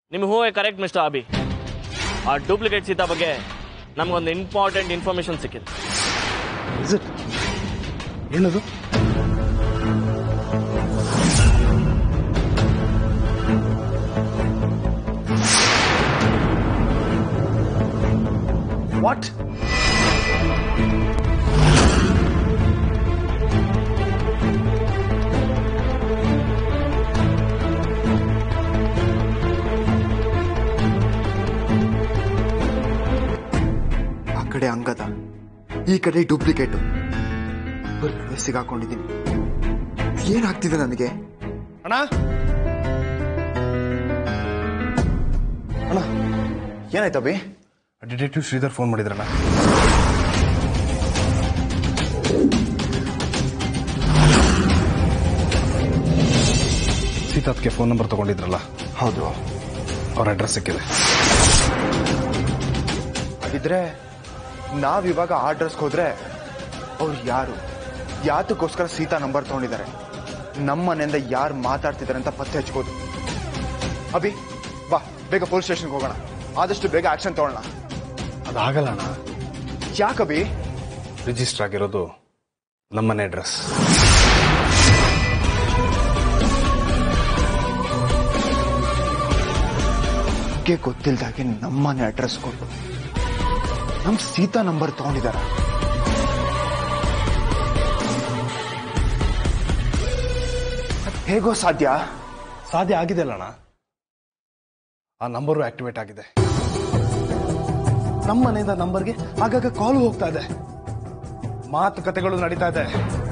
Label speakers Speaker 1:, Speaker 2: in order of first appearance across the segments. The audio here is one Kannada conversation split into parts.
Speaker 1: ನಿಮ್ಮ ಹೂವೆ ಕರೆಕ್ಟ್ ಮಿಸ್ಟರ್ ಅಬಿ ಆ ಡೂಪ್ಲಿಕೇಟ್ ಸೀತಾ ಬಗ್ಗೆ ನಮಗೊಂದು ಇಂಪಾರ್ಟೆಂಟ್ ಇನ್ಫಾರ್ಮೇಶನ್ ಸಿಕ್ಕಿದೆ
Speaker 2: ಇಸ್ ಇಟ್ ಏನದು ವಾಟ್
Speaker 3: ಆ ಕಡೆ ಅಂಗದ ಈ ಕಡೆ ಡೂಪ್ಲಿಕೇಟು ಇಬ್ಬರ ನಡುವೆ ಸಿಗಾಕೊಂಡಿದ್ದೀನಿ ಏನಾಗ್ತಿದೆ ನನಗೆ
Speaker 2: ಅಣ್ಣ ಅಣ್ಣ
Speaker 3: ಏನಾಯ್ತು ಅಭಿ
Speaker 2: ಡಿಟೆಕ್ಟಿವ್ ಶ್ರೀಧರ್ ಫೋನ್ ಮಾಡಿದ್ರಣ್ಣ ಸೀತಾತ್ಗೆ ಫೋನ್ ನಂಬರ್ ತಗೊಂಡಿದ್ರಲ್ಲ
Speaker 3: ಹೌದು
Speaker 2: ಅವ್ರ ಅಡ್ರೆಸ್ ಸಿಕ್ಕಿದೆ
Speaker 3: ಹಾಗಿದ್ರೆ ನಾವಿವಾಗ ಆ ಅಡ್ರೆಸ್ಗೆ ಹೋದ್ರೆ ಅವ್ರು ಯಾರು ಯಾತಕ್ಕೋಸ್ಕರ ಸೀತಾ ನಂಬರ್ ತಗೊಂಡಿದ್ದಾರೆ ನಮ್ಮ ಮನೆಯಿಂದ ಯಾರು ಮಾತಾಡ್ತಿದ್ದಾರೆ ಅಂತ ಪತ್ತೆ ಹಚ್ಬೋದು ಅಭಿ ಬಾ ಬೇಗ ಪೊಲೀಸ್ ಸ್ಟೇಷನ್ಗೆ ಹೋಗೋಣ ಆದಷ್ಟು ಬೇಗ ಆಕ್ಷನ್ ತಗೊಳ್ಳೋಣ
Speaker 2: ಅದಾಗಲ್ಲ ಅಣ್ಣ
Speaker 3: ಯಾಕಭಿ
Speaker 2: ರಿಜಿಸ್ಟರ್ ಆಗಿರೋದು ನಮ್ಮನೆ ಅಡ್ರೆಸ್
Speaker 3: ಬಗ್ಗೆ ಗೊತ್ತಿಲ್ದಾಗೆ ನಮ್ಮನೆ ಅಡ್ರೆಸ್ ಕೊಟ್ಟು ನಮ್ ಸೀತಾ ನಂಬರ್ ತಗೊಂಡಿದಾರ ಅದ್ ಹೇಗೋ ಸಾಧ್ಯ
Speaker 2: ಸಾಧ್ಯ ಆಗಿದೆ ಅಲ್ಲ ಅಣ್ಣ ಆ ನಂಬರು ಆಕ್ಟಿವೇಟ್ ಆಗಿದೆ ನಮ್ಮ ಮನೆಯಿಂದ ನಂಬರ್ಗೆ ಆಗಾಗ ಕಾಲ್ ಹೋಗ್ತಾ ಇದೆ ಮಾತುಕತೆಗಳು ನಡೀತಾ ಇದೆ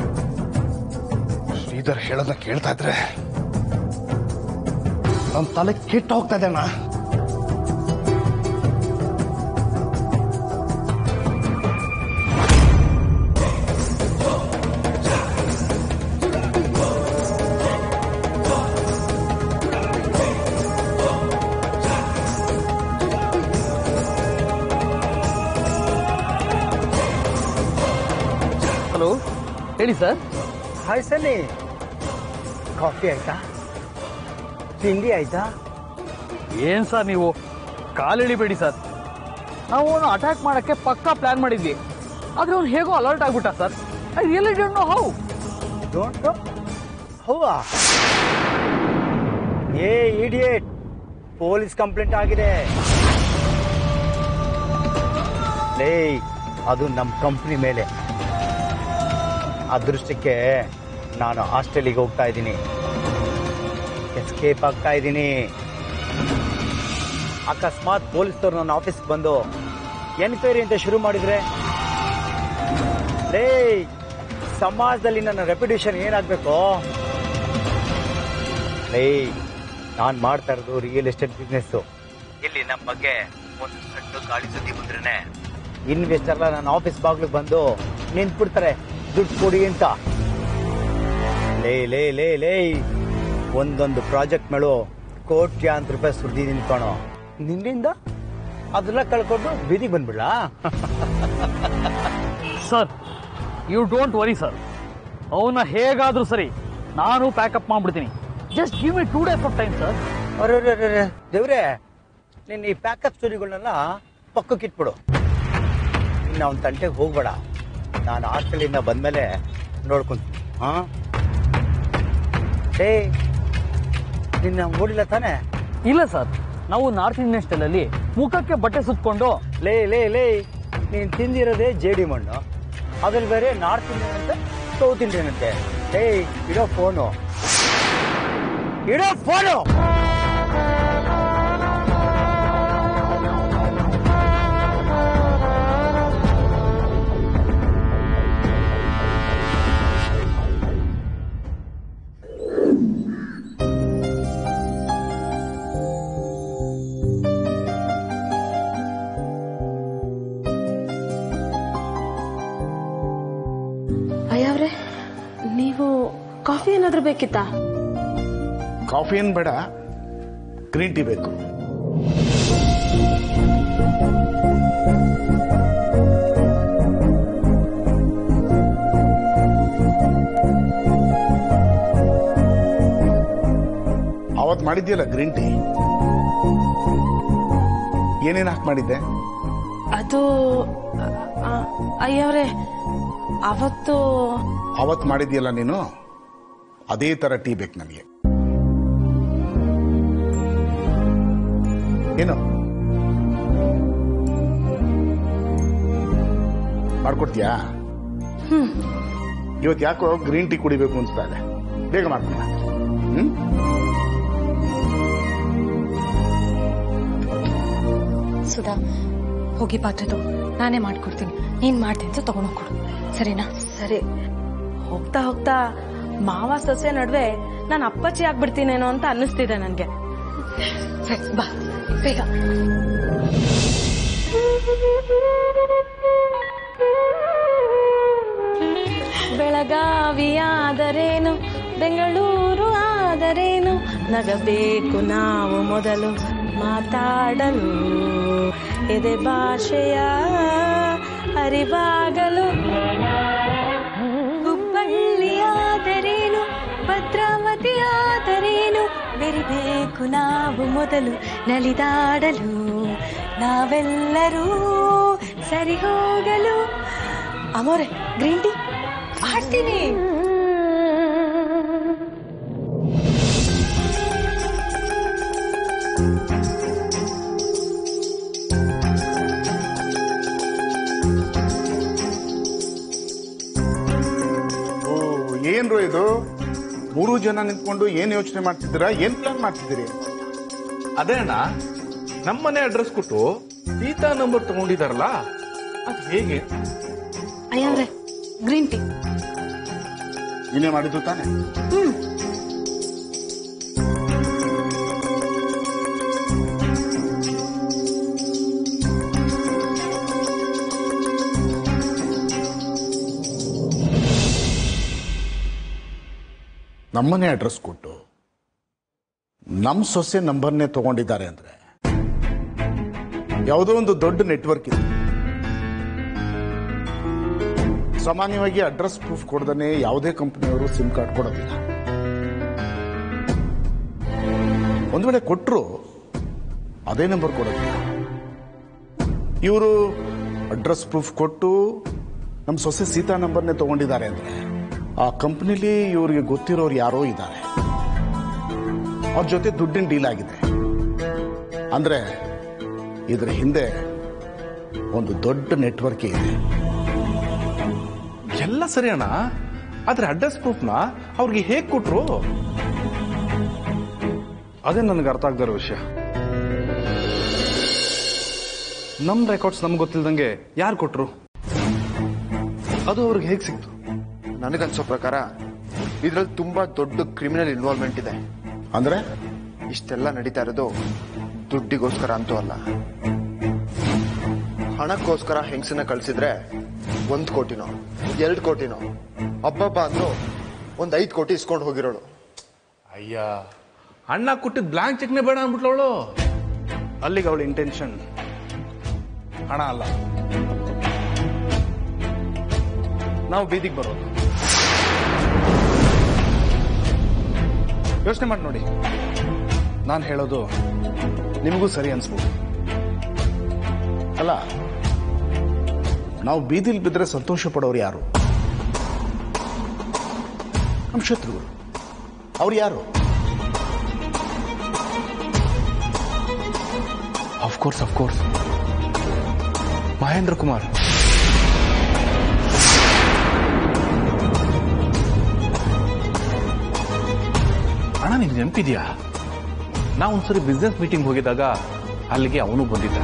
Speaker 2: ಶ್ರೀಧರ್ ಹೇಳೋದನ್ನ ಕೇಳ್ತಾ ಇದ್ರೆ ನನ್ನ ತಲೆ ಕೆಟ್ಟ ಹೋಗ್ತಾ ಇದೆ ಅಣ್ಣ
Speaker 4: ಹಲೋ ಹೇಳಿ ಸರ್
Speaker 5: ಹಾಯ್ ಸನ್ನಿ ಕಾಫಿ ಆಯ್ತಾ ತಿಂಡಿ ಆಯ್ತಾ
Speaker 4: ಏನ್ ಸರ್ ನೀವು ಕಾಲಿಳಿಬೇಡಿ ಸರ್ ನಾವು ಅವನು ಅಟ್ಯಾಕ್ ಮಾಡಕ್ಕೆ ಪಕ್ಕಾ ಪ್ಲಾನ್ ಮಾಡಿದ್ವಿ ಆದ್ರೆ ಅವ್ನು ಹೇಗೋ ಅಲರ್ಟ್ ಆಗ್ಬಿಟ್ಟ sir I really don't know how
Speaker 5: don't ಹೌವಾ ಏ ಇಡಿಯೇಟ್ ಪೊಲೀಸ್ ಕಂಪ್ಲೇಂಟ್ ಆಗಿದೆ ಲೇ ಅದು ನಮ್ಮ ಕಂಪ್ನಿ ಮೇಲೆ ಅದೃಷ್ಟಕ್ಕೆ ನಾನು ಹಾಸ್ಟೆಲಿಗೆ ಹೋಗ್ತಾ ಇದ್ದೀನಿ ಎಸ್ಕೇಪ್ ಆಗ್ತಾ ಇದ್ದೀನಿ ಅಕಸ್ಮಾತ್ ಪೊಲೀಸ್ನವ್ರು ನನ್ನ ಆಫೀಸ್ಗೆ ಬಂದು ಎನ್ಕ್ವೈರಿ ಅಂತ ಶುರು ಮಾಡಿದ್ರೆ ಲೇ ಸಮಾಜದಲ್ಲಿ ನನ್ನ ರೆಪ್ಯುಟೇಷನ್ ಏನಾಗಬೇಕು ಲೇ ನಾನು ಮಾಡ್ತಾ ಇರೋದು ರಿಯಲ್ ಎಸ್ಟೇಟ್ ಬಿಸ್ನೆಸ್ ಇಲ್ಲಿ ನಮ್ಮ ಬಗ್ಗೆ ಒಂದು ಸಣ್ಣ ಗಾಳಿ ಸುದ್ದಿ ಬಂದ್ರೇನೆ ಇನ್ವೆಸ್ಟರ್ಲ ನನ್ನ ಆಫೀಸ್ ಬಾಗ್ಲಿಗೆ ಬಂದು ನಿಂತ್ಬಿಡ್ತಾರೆ ದುಡ್ಡು ಕೊಡಿ ಅಂತ ಲೇ ಲೇ ಲೇ ಲೇ ಒಂದೊಂದು ಪ್ರಾಜೆಕ್ಟ್ ಮೇಲೂ ಕೋಟ್ಯಾಂತರ ರೂಪಾಯಿ ಸುದ್ದಿ ನಿಂತ್ಕೊಳೋ ನಿನ್ನಿಂದ ಅದೆಲ್ಲ ಕಳ್ಕೊಂಡು ಬೀದಿಗೆ ಬಂದ್ಬಿಡ್ಲಾ
Speaker 4: sir you don't worry sir ಅವನ್ನ ಹೇಗಾದ್ರೂ ಸರಿ ನಾನು ಪ್ಯಾಕಪ್ ಮಾಡ್ಬಿಡ್ತೀನಿ just give me two days of time sir
Speaker 5: ಅರೆ ದೇವ್ರೆ ನಿನ್ನ ಈ ಪ್ಯಾಕಪ್ ಸ್ಟೋರಿಗಳನ್ನೆಲ್ಲ ಪಕ್ಕಕ್ಕೆ ಇಟ್ಬಿಡು ಇನ್ನು ಅವನ ತಂಟೆಗೆ ಹೋಗ್ಬೇಡ ನಾನು ಹಾಸ್ಟೆಲಿಂದ ಬಂದ್ಮೇಲೆ ನೋಡ್ಕೊಂತೀನಿ ಹಾ ಏ ನಿನ್ನ ಓಡಿಲ್ಲ ತಾನೆ
Speaker 4: ಇಲ್ಲ ಸರ್ ನಾವು ನಾರ್ತ್ ಇಂಡಿಯನ್ ಸ್ಟೈಲಲ್ಲಿ ಮುಖಕ್ಕೆ ಬಟ್ಟೆ ಸುತ್ಕೊಂಡು
Speaker 5: ಲೇ ಲೇ ಲೇ ನೀನು ತಿಂದಿರೋದೇ ಜೇಡಿ ಮಣ್ಣು ಅದ್ರಲ್ಲಿ ಬೇರೆ ನಾರ್ತ್ ಇಂಡಿಯನ್ ಅಂತೆ ಸೌತ್ ಇಂಡಿಯನ್ ಅಂತೆ ಲೇ ಇಡೋ ಫೋನು ಇಡೋ ಫೋನು
Speaker 6: ಅಯ್ಯವ್ರೆ ನೀವು ಕಾಫಿ ಏನಾದ್ರೂ ಬೇಕಿತ್ತಾ
Speaker 2: ಕಾಫಿ ಏನು ಬೇಡ ಗ್ರೀನ್ ಟೀ ಬೇಕು ಅವತ್ತು ಮಾಡಿದ್ಯಲ್ಲ ಗ್ರೀನ್ ಟೀ ಏನೇನು ಹಾಕಿ ಮಾಡಿದ್ದೆ
Speaker 6: ಅದು ಆ, ಅಯ್ಯವ್ರೆ ಅವತ್ತು
Speaker 2: ಅವತ್ತು ಮಾಡಿದ್ಯಲ್ಲ ನೀನು ಅದೇ ತರ ಟೀ ಬೇಕು ನನಗೆ ಏನು ಮಾಡ್ಕೊಡ್ತೀಯಾ ಇವತ್ತು ಯಾಕೋ ಗ್ರೀನ್ ಟೀ ಕುಡಿಬೇಕು ಅನ್ಸ್ತಾ ಇದೆ ಬೇಗ ಮಾಡ್ಕೊಂಡ ಹ್ಮ್
Speaker 7: ಸುಧಾ ಹೋಗಿ ಪಾತ್ರೆದು ನಾನೇ ಮಾಡ್ಕೊಡ್ತೀನಿ ನೀನ್ ಮಾಡ್ತೀನಿ ತಗೊಂಡೋಗ್ ಕೊಡು ಸರಿನಾ
Speaker 6: ಸರಿ ಹೋಗ್ತಾ ಹೋಗ್ತಾ ಮಾವ ಸೊಸೆ ನಡುವೆ ನಾನು ಅಪ್ಪಚ್ಚಿ ಆಗ್ಬಿಡ್ತೀನೇನೋ ಅಂತ ಅನ್ನಿಸ್ತಿದೆ ನನ್ಗೆ
Speaker 7: ಸರಿ ಬಾ ಬೇಗ
Speaker 6: ಬೆಳಗಾವಿಯಾದರೇನು ಬೆಂಗಳೂರು ಆದರೇನು ನಗಬೇಕು ನಾವು ಮೊದಲು ಮಾತಾಡಲು ಎದೆ ಭಾಷೆಯ ಅರಿವಾಗಲು ಹುಬ್ಬಳ್ಳಿಯಾದರೇನು ಭದ್ರಾವತಿಯಾದರೇನು ಬೆರಿಬೇಕು ನಾವು ಮೊದಲು ನಲಿದಾಡಲು ನಾವೆಲ್ಲರೂ ಸರಿ ಹೋಗಲು ಅಮೋರೆ ಗ್ರೀನ್ ಟೀ ಮಾಡ್ತೀನಿ
Speaker 2: ಓ ಏನ್ರು ಇದು ಮೂರು ಜನ ನಿಂತ್ಕೊಂಡು ಏನ್ ಯೋಚನೆ ಮಾಡ್ತಿದ್ದೀರಾ ಏನ್ ಪ್ಲಾನ್ ಮಾಡ್ತಿದ್ದೀರಿ
Speaker 8: ಅದೇ ಅಣ್ಣ ನಮ್ಮನೆ ಅಡ್ರೆಸ್ ಕೊಟ್ಟು ಸೀತಾ ನಂಬರ್ ತಗೊಂಡಿದಾರಲ್ಲ ಅದು ಹೇಗೆ
Speaker 6: ಅಯ್ಯವ್ರೆ ಗ್ರೀನ್ ಟೀ
Speaker 2: ನೀನೇ ಮಾಡಿದ್ದು ತಾನೆ ನಮ್ಮನೆ ಅಡ್ರೆಸ್ ಕೊಟ್ಟು ನಮ್ಮ ಸೊಸೆ ನಂಬರ್ನೇ ತಗೊಂಡಿದ್ದಾರೆ ಅಂದ್ರೆ ಯಾವುದೋ ಒಂದು ದೊಡ್ಡ ನೆಟ್ವರ್ಕ್ ಇದೆ ಸಾಮಾನ್ಯವಾಗಿ ಅಡ್ರೆಸ್ ಪ್ರೂಫ್ ಕೊಡದೇ ಯಾವುದೇ ಕಂಪನಿಯವರು ಸಿಮ್ ಕಾರ್ಡ್ ಕೊಡೋದಿಲ್ಲ ಒಂದು ವೇಳೆ ಕೊಟ್ಟರು ಅದೇ ನಂಬರ್ ಕೊಡೋದಿಲ್ಲ ಇವರು ಅಡ್ರೆಸ್ ಪ್ರೂಫ್ ಕೊಟ್ಟು ನಮ್ಮ ಸೊಸೆ ಸೀತಾ ನಂಬರ್ನೇ ತಗೊಂಡಿದ್ದಾರೆ ಅಂದ್ರೆ ಆ ಕಂಪ್ನಿಲಿ ಇವರಿಗೆ ಗೊತ್ತಿರೋರು ಯಾರೋ ಇದ್ದಾರೆ ಅವ್ರ ಜೊತೆ ದುಡ್ಡಿನ ಡೀಲ್ ಆಗಿದೆ ಅಂದ್ರೆ ಇದ್ರ ಹಿಂದೆ ಒಂದು ದೊಡ್ಡ ನೆಟ್ವರ್ಕ್ ಇದೆ
Speaker 8: ಎಲ್ಲ ಸರಿ ಅಣ್ಣ ಆದ್ರೆ ಅಡ್ರೆಸ್ ಪ್ರೂಫ್ನ ಅವ್ರಿಗೆ ಹೇಗ್ ಕೊಟ್ರು
Speaker 4: ಅದೇ ನನಗೆ ಅರ್ಥ ಆಗದಿರೋ ವಿಷಯ ನಮ್ ರೆಕಾರ್ಡ್ಸ್ ನಮ್ಗೆ ಗೊತ್ತಿಲ್ದಂಗೆ ಯಾರು ಕೊಟ್ರು ಅದು ಅವ್ರಿಗೆ ಹೇಗೆ ಸಿಕ್ತು
Speaker 3: ನನಗನ್ಸೋ ಪ್ರಕಾರ ಇದ್ರಲ್ಲಿ ತುಂಬಾ ದೊಡ್ಡ ಕ್ರಿಮಿನಲ್ ಇನ್ವಾಲ್ವ್ಮೆಂಟ್ ಇದೆ
Speaker 2: ಅಂದ್ರೆ
Speaker 3: ಇಷ್ಟೆಲ್ಲ ನಡೀತಾ ಇರೋದು ದುಡ್ಡಿಗೋಸ್ಕರ ಅಂತೂ ಅಲ್ಲ ಹಣಕ್ಕೋಸ್ಕರ ಹೆಂಗಸನ್ನ ಕಳ್ಸಿದ್ರೆ ಒಂದ್ ಕೋಟಿನೋ ಎರಡ್ ಕೋಟಿನೋ ಹಬ್ಬಬ್ಬ ಅಂದ್ರು ಒಂದ್ ಐದ್ ಕೋಟಿ ಇಸ್ಕೊಂಡು ಹೋಗಿರೋಳು
Speaker 8: ಅಯ್ಯ ಅಣ್ಣ ಕೊಟ್ಟಿದ್ ಬ್ಲಾಂಕ್ ಚೆಕ್ನೆ ಬೇಡ ಅಂದ್ಬಿಟ್ಲವಳು
Speaker 4: ಅಲ್ಲಿಗೆ ಅವಳ ಇಂಟೆನ್ಷನ್ ಹಣ ಅಲ್ಲ ನಾವು ಬೀದಿಗೆ ಬರೋದು ಯೋಚನೆ ಮಾಡಿ ನೋಡಿ ನಾನು ಹೇಳೋದು ನಿಮಗೂ ಸರಿ ಅನ್ಸ್ಬೋದು
Speaker 2: ಅಲ್ಲ ನಾವು ಬೀದಿಲ್ ಬಿದ್ರೆ ಸಂತೋಷ ಪಡೋರು ಯಾರು ನಮ್ಮ ಶತ್ರುಗಳು ಅವ್ರು ಯಾರು
Speaker 8: ಅಫ್ಕೋರ್ಸ್ ಅಫ್ಕೋರ್ಸ್ ಮಹೇಂದ್ರ ಕುಮಾರ್ ಅಣ್ಣ ನಿನ್ ನೆನಪಿದ್ಯಾ ನಾ ಒಂದ್ಸರಿ ಬಿಸ್ನೆಸ್ ಮೀಟಿಂಗ್ ಹೋಗಿದಾಗ ಅಲ್ಲಿಗೆ ಅವನು ಬಂದಿದ್ದ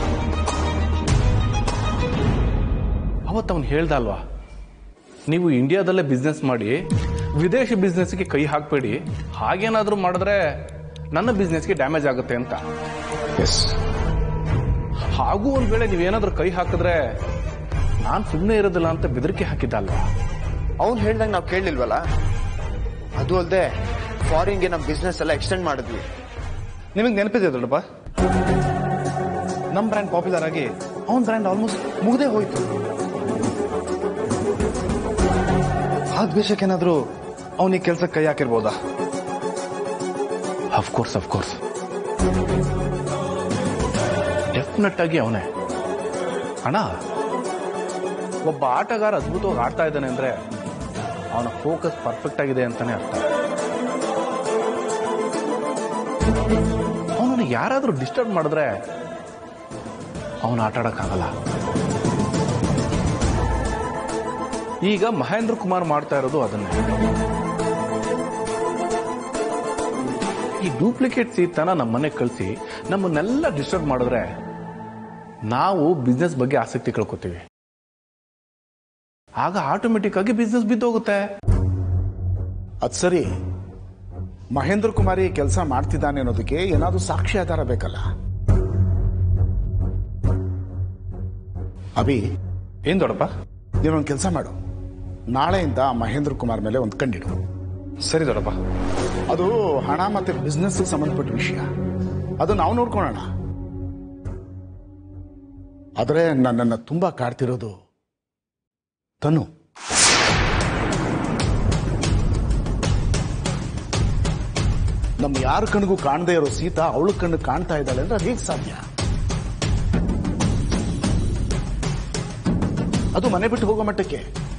Speaker 8: ಅವತ್ತು ಅವನು ಹೇಳ್ದ ಅಲ್ವಾ ನೀವು ಇಂಡಿಯಾದಲ್ಲೇ ಬಿಸ್ನೆಸ್ ಮಾಡಿ ವಿದೇಶಿ ಬಿಸ್ನೆಸ್ಗೆ ಕೈ ಹಾಕಬೇಡಿ ಹಾಗೇನಾದ್ರೂ ಮಾಡಿದ್ರೆ ನನ್ನ ಬಿಸ್ನೆಸ್ಗೆ ಡ್ಯಾಮೇಜ್ ಆಗುತ್ತೆ ಅಂತ
Speaker 2: ಎಸ್
Speaker 8: ಹಾಗೂ ಒಂದ್ ವೇಳೆ ನೀವೇನಾದ್ರೂ ಕೈ ಹಾಕಿದ್ರೆ ನಾನ್ ಸುಮ್ಮನೆ ಇರೋದಿಲ್ಲ ಅಂತ ಬೆದರಿಕೆ ಹಾಕಿದ್ದ ಅಲ್ವಾ
Speaker 3: ಅವ್ನು ಹೇಳ್ದಂಗೆ ನಾವು ಕೇಳಲಿಲ್ವಲ್ಲ ಅದು ಅಲ್ಲದೆ ಫಾರಿನ್ಗೆ ನಮ್ಮ ಬಿಸ್ನೆಸ್ ಎಲ್ಲ ಎಕ್ಸ್ಟೆಂಡ್ ಮಾಡಿದ್ವಿ
Speaker 4: ನಿಮಗೆ ನೆನಪಿದೆ ದೊಡ್ಡಪ್ಪ ನಮ್ಮ ಬ್ರ್ಯಾಂಡ್ ಪಾಪ್ಯುಲರ್ ಆಗಿ ಅವನ ಬ್ರ್ಯಾಂಡ್ ಆಲ್ಮೋಸ್ಟ್ ಮುಗ್ದೇ ಹೋಯ್ತು ಆ ದ್ವೇಷಕ್ಕೇನಾದ್ರೂ ಅವನಿಗೆ ಕೆಲ್ಸಕ್ಕೆ ಕೈ ಹಾಕಿರ್ಬೋದಾ
Speaker 8: ಅಫ್ಕೋರ್ಸ್ ಅಫ್ಕೋರ್ಸ್ ನಟ್ಟಾಗಿ ಅವನೇ ಅಣ್ಣ ಒಬ್ಬ ಆಟಗಾರ ಅದ್ಭುತವಾಗಿ ಆಡ್ತಾ ಇದ್ದಾನೆ ಅಂದ್ರೆ ಅವನ ಫೋಕಸ್ ಪರ್ಫೆಕ್ಟ್ ಆಗಿದೆ ಅಂತಾನೆ ಅರ್ಥ ಅವನನ್ನು ಯಾರಾದ್ರೂ ಡಿಸ್ಟರ್ಬ್ ಮಾಡಿದ್ರೆ ಅವನು ಆಟ ಆಡಕ್ಕಾಗಲ್ಲ ಈಗ ಮಹೇಂದ್ರ ಕುಮಾರ್ ಮಾಡ್ತಾ ಇರೋದು ಅದನ್ನೇ ಈ ಡೂಪ್ಲಿಕೇಟ್ ಸೀತನ ನಮ್ಮ ಮನೆಗೆ ಕಳಿಸಿ ನಮ್ಮನ್ನೆಲ್ಲ ಡಿಸ್ಟರ್ಬ್ ಮಾಡಿದ್ರೆ ನಾವು ಬಿಸ್ನೆಸ್ ಬಗ್ಗೆ ಆಸಕ್ತಿ ಕಳ್ಕೊತೀವಿ ಆಗ ಆಟೋಮೆಟಿಕ್ ಆಗಿ ಬಿಸ್ನೆಸ್ ಬಿದ್ದೋಗುತ್ತೆ
Speaker 2: ಅದ್ ಸರಿ ಮಹೇಂದ್ರ ಕುಮಾರಿ ಕೆಲಸ ಮಾಡ್ತಿದ್ದಾನೆ ಅನ್ನೋದಕ್ಕೆ ಏನಾದ್ರೂ ಸಾಕ್ಷಿ ಆಧಾರ ಬೇಕಲ್ಲ ಅಭಿ
Speaker 8: ಏನ್ ದೊಡ್ಡಪ್ಪ
Speaker 2: ನೀನೊಂದು ಕೆಲಸ ಮಾಡು ನಾಳೆಯಿಂದ ಆ ಮಹೇಂದ್ರ ಕುಮಾರ್ ಮೇಲೆ ಒಂದು ಕಂಡಿಡು
Speaker 8: ಸರಿ ದೊಡ್ಡಪ್ಪ
Speaker 2: ಅದು ಹಣ ಮತ್ತೆ ಬಿಸ್ನೆಸ್ ಸಂಬಂಧಪಟ್ಟ ವಿಷಯ ಅದು ನಾವು ನೋಡ್ಕೊಳ್ಳೋಣ ಆದರೆ ನನ್ನನ್ನು ತುಂಬಾ ಕಾಡ್ತಿರೋದು ತನು ನಮ್ ಯಾರ ಕಣ್ಗೂ ಕಾಣದೇ ಇರೋ ಸೀತಾ ಅವಳ ಕಣ್ಣು ಕಾಣ್ತಾ ಇದ್ದಾಳೆ ಅಂದ್ರೆ ಅದು ಹೇಗೆ ಸಾಧ್ಯ ಅದು ಮನೆ ಬಿಟ್ಟು ಹೋಗೋ ಮಟ್ಟಕ್ಕೆ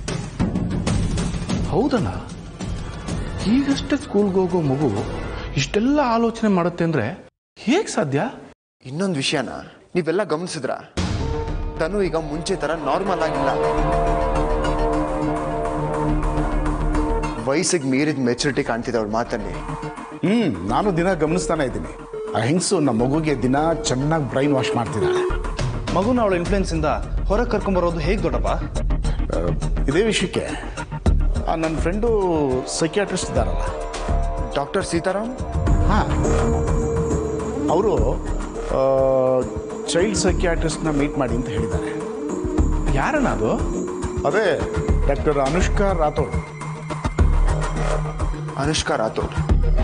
Speaker 8: ಹೌದಣ್ಣ ಈಗಷ್ಟೇ ಸ್ಕೂಲ್ಗೆ ಹೋಗೋ ಮಗು ಇಷ್ಟೆಲ್ಲ ಆಲೋಚನೆ ಮಾಡುತ್ತೆ ಅಂದ್ರೆ ಹೇಗ್ ಸಾಧ್ಯ
Speaker 3: ಇನ್ನೊಂದು ವಿಷಯನ ನೀವೆಲ್ಲ ಗಮನಿಸಿದ್ರ ತನು ಈಗ ಮುಂಚೆ ತರ ನಾರ್ಮಲ್ ಆಗಿಲ್ಲ ವಯಸ್ಸಿಗೆ ಮೀರಿದ ಮೆಚುರಿಟಿ ಕಾಣ್ತಿದೆ ಅವಳ ಮಾತಲ್ಲಿ
Speaker 2: ಹ್ಮ್ ನಾನು ದಿನ ಗಮನಿಸ್ತಾನೆ ಇದ್ದೀನಿ ಆ ಹೆಂಗಸು ನಮ್ಮ ಮಗುಗೆ ದಿನ ಚೆನ್ನಾಗಿ ಬ್ರೈನ್ ವಾಶ್ ಮಾಡ್ತಿದ್ದಾಳೆ
Speaker 9: ಮಗುನ ಅವಳ ಇನ್ಫ್ಲುಯೆನ್ಸ್ ಇಂದ ಹೊರಗೆ ಕರ್ಕೊಂಬರೋದು ಹೇಗೆ ದೊಡ್ಡಪ್ಪ
Speaker 2: ಆ, ಇದೇ ವಿಷಯಕ್ಕೆ ಆ, ನನ್ನ ಫ್ರೆಂಡು ಸೈಕ್ಯಾಟ್ರಿಸ್ಟ್ ಇದ್ದಾರಲ್ಲ
Speaker 3: ಡಾಕ್ಟರ್ ಸೀತಾರಾಮ್
Speaker 2: ಹಾ ಅವರು ಚೈಲ್ಡ್ ಸೈಕ್ಯಾಟ್ರಿಸ್ಟ್ನ ಮೀಟ್ ಮಾಡಿ ಅಂತ ಹೇಳಿದ್ದಾರೆ
Speaker 8: ಯಾರಣ್ಣ ಅದು
Speaker 2: ಅದೇ ಡಾಕ್ಟರ್ ಅನುಷ್ಕಾ ರಾಥೋಡ್
Speaker 3: ಅನುಷ್ಕಾ ರಾಥೋಡ್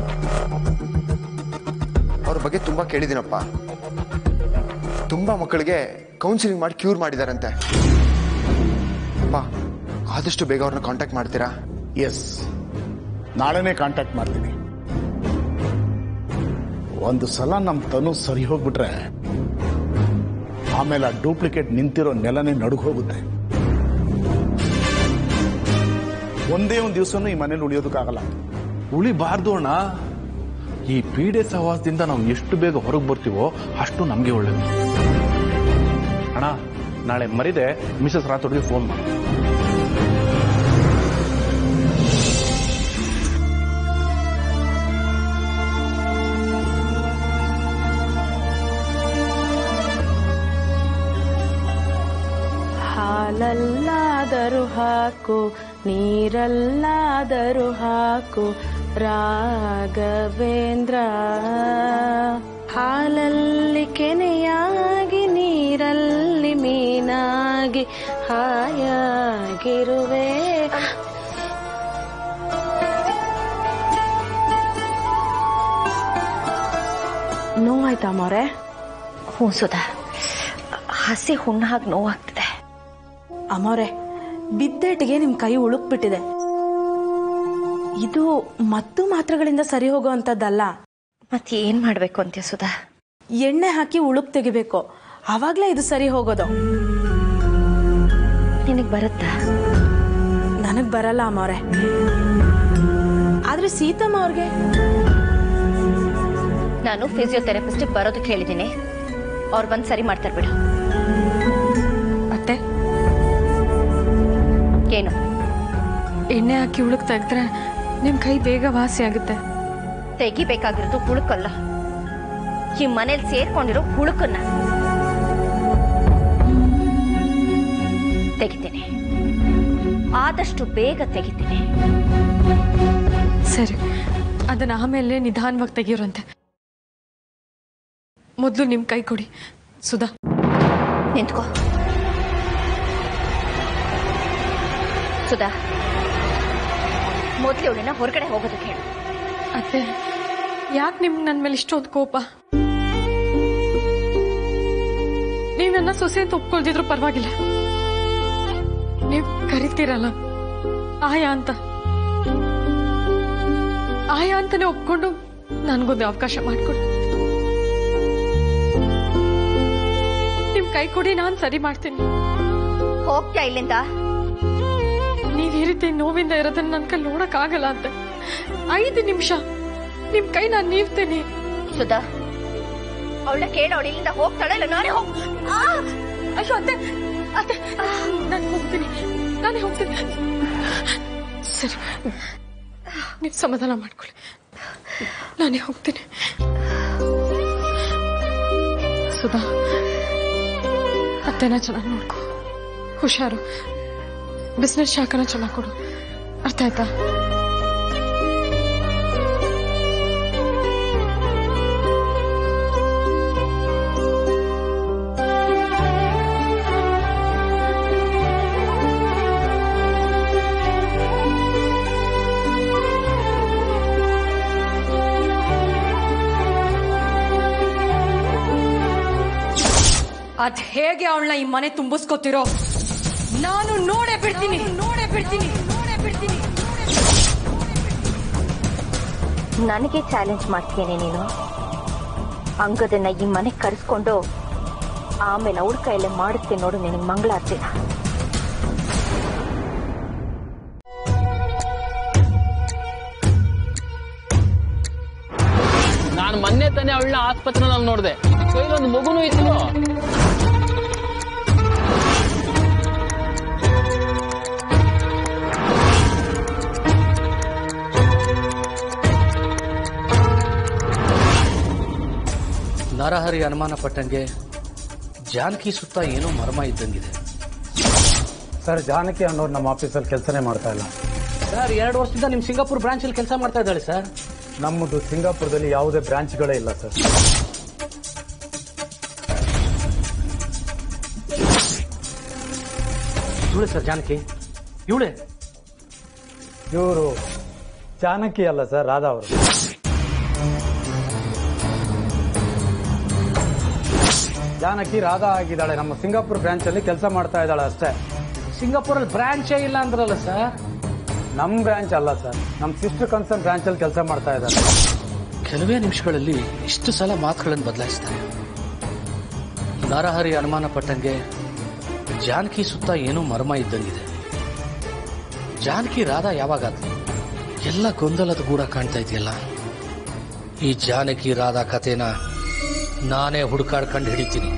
Speaker 3: ಅವ್ರ ಬಗ್ಗೆ ತುಂಬಾ ಕೇಳಿದ್ದೀನಪ್ಪ ತುಂಬಾ ಮಕ್ಕಳಿಗೆ ಕೌನ್ಸಿಲಿಂಗ್ ಮಾಡಿ ಕ್ಯೂರ್ ಮಾಡಿದಾರಂತೆ ಅಪ್ಪ ಆದಷ್ಟು ಬೇಗ ಅವ್ರನ್ನ ಕಾಂಟ್ಯಾಕ್ಟ್ ಮಾಡ್ತೀರಾ
Speaker 2: ಎಸ್ ನಾಳೆನೇ ಕಾಂಟ್ಯಾಕ್ಟ್ ಮಾಡ್ತೀನಿ ಒಂದು ಸಲ ನಮ್ಮ ತನು ಸರಿ ಹೋಗ್ಬಿಟ್ರೆ ಆಮೇಲೆ ಆ ಡೂಪ್ಲಿಕೇಟ್ ನಿಂತಿರೋ ನೆಲನೇ ನಡುಗ್ ಹೋಗುತ್ತೆ ಒಂದೇ ಒಂದು ದಿವಸನೂ ಈ ಮನೇಲಿ ಉಳಿಯೋದಕ್ಕಾಗಲ್ಲ
Speaker 8: ಉಳಿಬಾರ್ದು ಅಣ್ಣ ಈ ಪೀಡೆ ಸಹವಾಸದಿಂದ ನಾವು ಎಷ್ಟು ಬೇಗ ಹೊರಗೆ ಬರ್ತೀವೋ ಅಷ್ಟು ನಮಗೆ ಒಳ್ಳೇದು ಅಣ್ಣ ನಾಳೆ ಮರಿದೆ ಮಿಸಸ್ ರಾಥೋಡ್ಗೆ ಫೋನ್ ಮಾಡಿ
Speaker 6: ಹಾಲಲ್ಲಾದರೂ ಹಾಕು ನೀರಲ್ಲಾದರೂ ಹಾಕು ರಾಘವೇಂದ್ರ ಹಾಲಲ್ಲಿ ಕೆನೆಯಾಗಿ ನೀರಲ್ಲಿ ಮೀನಾಗಿ ಹಾಯಾಗಿರುವೆ ನೋವಾಯ್ತಾ ಮೋರೆ
Speaker 10: ಹ್ಞೂ ಸುಧಾ ಹಸಿ ಹುಣ್ಣ ಹಾಗೆ ನೋವಾಗ್ತಿದೆ
Speaker 6: ಅಮೋರೆ ಬಿದ್ದೇಟಿಗೆ ನಿಮ್ ಕೈ ಉಳುಕ್ಬಿಟ್ಟಿದೆ ಇದು ಮತ್ತು ಮಾತ್ರೆಗಳಿಂದ ಸರಿ ಹೋಗುವಂತದ್ದಲ್ಲ
Speaker 10: ಮತ್ತೆ ಏನ್ ಮಾಡ್ಬೇಕು ಅಂತೀಯ ಸುಧಾ
Speaker 6: ಎಣ್ಣೆ ಹಾಕಿ ಉಳುಕ್ ತೆಗಿಬೇಕು ಆವಾಗ್ಲೇ ಇದು ಸರಿ ಹೋಗೋದು
Speaker 10: ನಿನಗೆ ಬರುತ್ತಾ
Speaker 6: ನನಗ್ ಬರಲ್ಲ ಅಮ್ಮವ್ರೆ ಆದ್ರೆ ಸೀತಮ್ಮ ಅವ್ರಿಗೆ
Speaker 10: ನಾನು ಫಿಸಿಯೋಥೆರಪಿಸ್ಟ್ ಬರೋದಕ್ಕೆ ಹೇಳಿದ್ದೀನಿ ಅವ್ರು ಬಂದು ಸರಿ ಮಾಡ್ತಾರೆ ಬಿಡು
Speaker 7: ಅತ್ತೆ
Speaker 10: ಏನು
Speaker 7: ಎಣ್ಣೆ ಹಾಕಿ ಉಳುಕ್ ತೆಗೆದ್ರೆ ನಿಮ್ ಕೈ ಬೇಗ ವಾಸಿ ಆಗುತ್ತೆ
Speaker 10: ತೆಗಿಬೇಕಾಗಿರೋದು ಹುಳುಕಲ್ಲ ಈ ಮನೇಲಿ ಸೇರ್ಕೊಂಡಿರೋ ಹುಳುಕನ್ನ ತೆಗಿತೀನಿ ಆದಷ್ಟು ಬೇಗ ತೆಗಿತೀನಿ
Speaker 7: ಸರಿ ಅದನ್ನ ಆಮೇಲೆ ನಿಧಾನವಾಗಿ ತೆಗಿಯೋರಂತೆ ಮೊದಲು ನಿಮ್ ಕೈ ಕೊಡಿ ಸುಧಾ
Speaker 10: ನಿಂತ್ಕೋ ಸುಧಾ ಮೊದ್ಲು ಇವಳನ್ನ ಹೊರಗಡೆ ಹೋಗೋದಕ್ಕೆ ಹೇಳು
Speaker 7: ಅತ್ತೆ ಯಾಕೆ ನಿಮ್ಗೆ ನನ್ನ ಮೇಲೆ ಇಷ್ಟೊಂದು ಕೋಪ ನೀವು ನನ್ನ ಸೊಸೆ ಅಂತ ಒಪ್ಕೊಳ್ದಿದ್ರು ಪರವಾಗಿಲ್ಲ ನೀವು ಕರಿತೀರಲ್ಲ ಆಯಾ ಅಂತ ಆಯಾ ಅಂತಾನೆ ಒಪ್ಕೊಂಡು ನನ್ಗೊಂದು ಅವಕಾಶ ಮಾಡಿಕೊಡಿ ಕೈ ಕೊಡಿ ನಾನ್ ಸರಿ ಮಾಡ್ತೀನಿ
Speaker 10: ಹೋಗ್ತಾ ಇಲ್ಲಿಂದ
Speaker 7: ನೀವ್ ಈ ರೀತಿ ನೋವಿಂದ ಇರೋದನ್ನ ನನ್ ಕೈ ನೋಡಕ್ ಆಗಲ್ಲ ಅಂತ ಐದು ನಿಮಿಷ ನಿಮ್ ಕೈ ನಾನ್ ನೀವ್ತೀನಿ
Speaker 10: ಸುಧಾ ಅವಳ ಕೇಳೋಳು ಇಲ್ಲಿಂದ ಹೋಗ್ತಾಳೆ ಇಲ್ಲ ನಾನೇ ಹೋಗ್ ಆ!
Speaker 7: ಅಯ್ಯೋ ಅತ್ತೆ ಅತ್ತೆ ನಾನು ಹೋಗ್ತೀನಿ ನಾನೇ ಹೋಗ್ತೀನಿ ಸರಿ ನೀವು ಸಮಾಧಾನ ಮಾಡ್ಕೊಳ್ಳಿ ನಾನೇ ಹೋಗ್ತೀನಿ ಸುಧಾ ಅತ್ತೆನ ಚೆನ್ನಾಗಿ ನೋಡ್ಕೊ ಹುಷಾರು ಬಿಸ್ನೆಸ್ ಶಾಖನ ಚೆನ್ನಾಗಿ ಕೊಡು ಅರ್ಥ ಆಯ್ತಾ
Speaker 11: ಅದ್ ಹೇಗೆ ಅವಳನ್ನ ಈ ಮನೆ ತುಂಬಿಸ್ಕೊತಿರೋ ನಾನು ನೋಡೇ ಬಿಡ್ತೀನಿ ನೋಡೇ ಬಿಡ್ತೀನಿ ನೋಡೇ ಬಿಡ್ತೀನಿ
Speaker 10: ನನಗೆ ಚಾಲೆಂಜ್ ಮಾಡ್ತೀನಿ ನೀನು ಅಂಗದನ್ನ ಈ ಮನೆಗೆ ಕರೆಸ್ಕೊಂಡು ಆಮೇಲೆ ಅವಳ ಕೈಯಲ್ಲೇ ಮಾಡುತ್ತೀನಿ ನೋಡು ನಿನಗೆ ಮಂಗಳಾರ್ತಿನ
Speaker 4: ನಾನು ಮೊನ್ನೆ ತಾನೇ ಅವಳನ್ನ ಆಸ್ಪತ್ರೆನಲ್ಲಿ ನೋಡಿದೆ ಕೈಲೊಂದು ಮಗುನೂ ಇತ್ತು
Speaker 12: ನರಹರಿ ಅನುಮಾನ ಪಟ್ಟಂಗೆ ಜಾನಕಿ ಸುತ್ತ ಏನೋ ಮರ್ಮ ಇದ್ದಂಗಿದೆ
Speaker 13: ಸರ್ ಜಾನಕಿ ಅನ್ನೋರು ನಮ್ಮ ಆಫೀಸಲ್ಲಿ ಕೆಲಸನೇ ಮಾಡ್ತಾ ಇಲ್ಲ
Speaker 12: ಸರ್ ಎರಡು ವರ್ಷದಿಂದ ನಿಮ್ ಸಿಂಗಾಪುರ್ ಬ್ರಾಂಚ್ ಅಲ್ಲಿ ಕೆಲಸ ಮಾಡ್ತಾ ಇದ್ದಾಳೆ ಸರ್
Speaker 13: ನಮ್ಮದು ಸಿಂಗಾಪುರದಲ್ಲಿ ಯಾವುದೇ ಬ್ರಾಂಚ್ಗಳೇ ಇಲ್ಲ ಸರ್
Speaker 12: ಇವಳೆ ಸರ್ ಜಾನಕಿ ಇವಳೆ
Speaker 13: ಇವರು ಜಾನಕಿ ಅಲ್ಲ ಸರ್ ರಾಧಾ ಅವರು ಜಾನಕಿ ರಾಧಾ ಆಗಿದ್ದಾಳೆ ನಮ್ಮ ಸಿಂಗಾಪುರ್ ಬ್ರಾಂಚಲ್ಲಿ ಕೆಲಸ ಮಾಡ್ತಾ ಇದ್ದಾಳೆ ಅಷ್ಟೇ
Speaker 12: ಸಿಂಗಾಪುರಲ್ಲಿ ಬ್ರಾಂಚೇ ಇಲ್ಲ ಅಂದ್ರಲ್ಲ ಸರ್
Speaker 13: ನಮ್ಮ ಬ್ರಾಂಚ್ ಅಲ್ಲ ಸರ್ ನಮ್ಮ ಸಿಸ್ಟರ್ ಕನ್ಸರ್ನ್ ಬ್ರಾಂಚಲ್ಲಿ ಕೆಲಸ ಮಾಡ್ತಾ ಇದ್ದಾರೆ
Speaker 12: ಕೆಲವೇ ನಿಮಿಷಗಳಲ್ಲಿ ಇಷ್ಟು ಸಲ ಮಾತುಗಳನ್ನು ಬದಲಾಯಿಸ್ತಾರೆ ನರಹರಿ ಅನುಮಾನ ಪಟ್ಟಂಗೆ ಜಾನಕಿ ಸುತ್ತ ಏನೋ ಮರ್ಮ ಇದ್ದಂಗಿದೆ ಜಾನಕಿ ರಾಧಾ ಯಾವಾಗಾದ್ರು ಎಲ್ಲ ಗೊಂದಲದ ಗೂಡ ಕಾಣ್ತಾ ಇದೆಯಲ್ಲ ಈ ಜಾನಕಿ ರಾಧಾ ಕಥೆನ ನಾನೇ ಹುಡುಕಾಡ್ಕೊಂಡು ಹಿಡಿತೀನಿ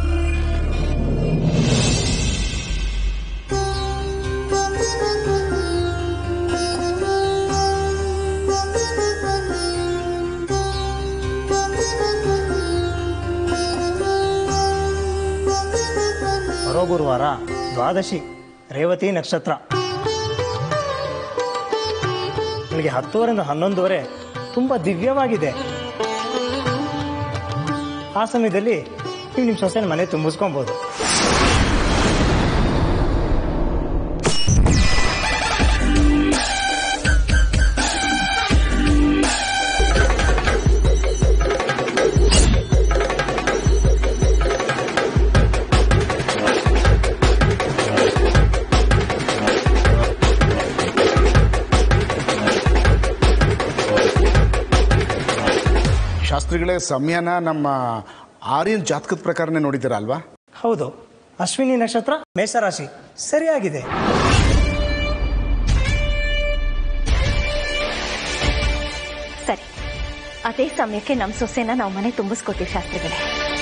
Speaker 14: ಬರೋ ಗುರುವಾರ ದ್ವಾದಶಿ ರೇವತಿ ನಕ್ಷತ್ರ ನನಗೆ ಹತ್ತುವರೆಯಿಂದ ಹನ್ನೊಂದುವರೆ ತುಂಬಾ ದಿವ್ಯವಾಗಿದೆ ಆ ಸಮಯದಲ್ಲಿ ನೀವು ನಿಮ್ಮ ಸೊಸೆನ ಮನೆ ತುಂಬಿಸ್ಕೊಬಹುದು
Speaker 2: ಶಾಸ್ತ್ರಿಗಳೇ ಸಮಯನ ನಮ್ಮ ಆರ್ಯನ್ ಜಾತಕದ ಪ್ರಕಾರನೇ ನೋಡಿದ್ದೀರಾ ಅಲ್ವಾ
Speaker 14: ಹೌದು ಅಶ್ವಿನಿ ನಕ್ಷತ್ರ ಮೇಷರಾಶಿ ಸರಿಯಾಗಿದೆ
Speaker 10: ಸರಿ ಅದೇ ಸಮಯಕ್ಕೆ ನಮ್ಮ ಸೊಸೆನ ನಾವು ಮನೆ ತುಂಬಿಸ್ಕೊತೀವಿ ಶಾಸ್ತ್ರಿಗಳೇ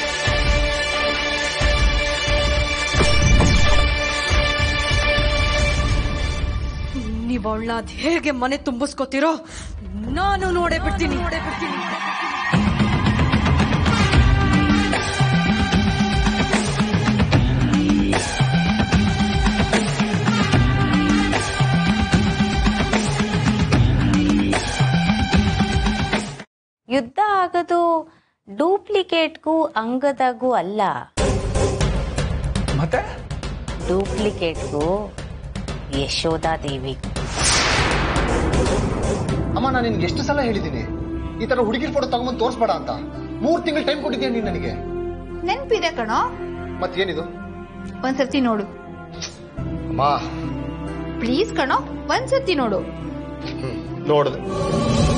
Speaker 11: ನೀವ್ ಅವಳನ್ನ ಅದ್ ಹೇಗೆ ಮನೆ ತುಂಬಿಸ್ಕೊತಿರೋ ನಾನು ನೋಡೇ ಬಿಡ್ತೀನಿ ನೋಡೇ ಬಿಡ್ತೀನಿ
Speaker 15: ಯುದ್ಧ ಆಗೋದು ಡೂಪ್ಲಿಕೇಟ್ಗೂ ಅಂಗದಗೂ ಅಲ್ಲ
Speaker 13: ಮತ್ತೆ
Speaker 15: ಡೂಪ್ಲಿಕೇಟ್ಗೂ ಯಶೋಧಾದೇವಿಗೂ
Speaker 3: ಅಮ್ಮ ನಾನು ನಿನ್ಗೆ ಎಷ್ಟು ಸಲ ಹೇಳಿದ್ದೀನಿ ಈ ತರ ಹುಡುಗಿರ್ ಫೋಟೋ ತಗೊಂಬಂದು ತೋರಿಸ್ಬೇಡ ಅಂತ ಮೂರ್ ತಿಂಗಳು ಟೈಮ್ ಕೊಟ್ಟಿದ್ಯಾ ನೀನ್ ನನಗೆ
Speaker 16: ನೆನ್ಪಿದೆ ಕಣೋ
Speaker 3: ಮತ್ತೇನಿದು
Speaker 16: ಒಂದ್ಸರ್ತಿ ನೋಡು
Speaker 3: ಅಮ್ಮ
Speaker 16: ಪ್ಲೀಸ್ ಕಣೋ ಒಂದ್ಸರ್ತಿ ನೋಡು
Speaker 3: ನೋಡ್ದೆ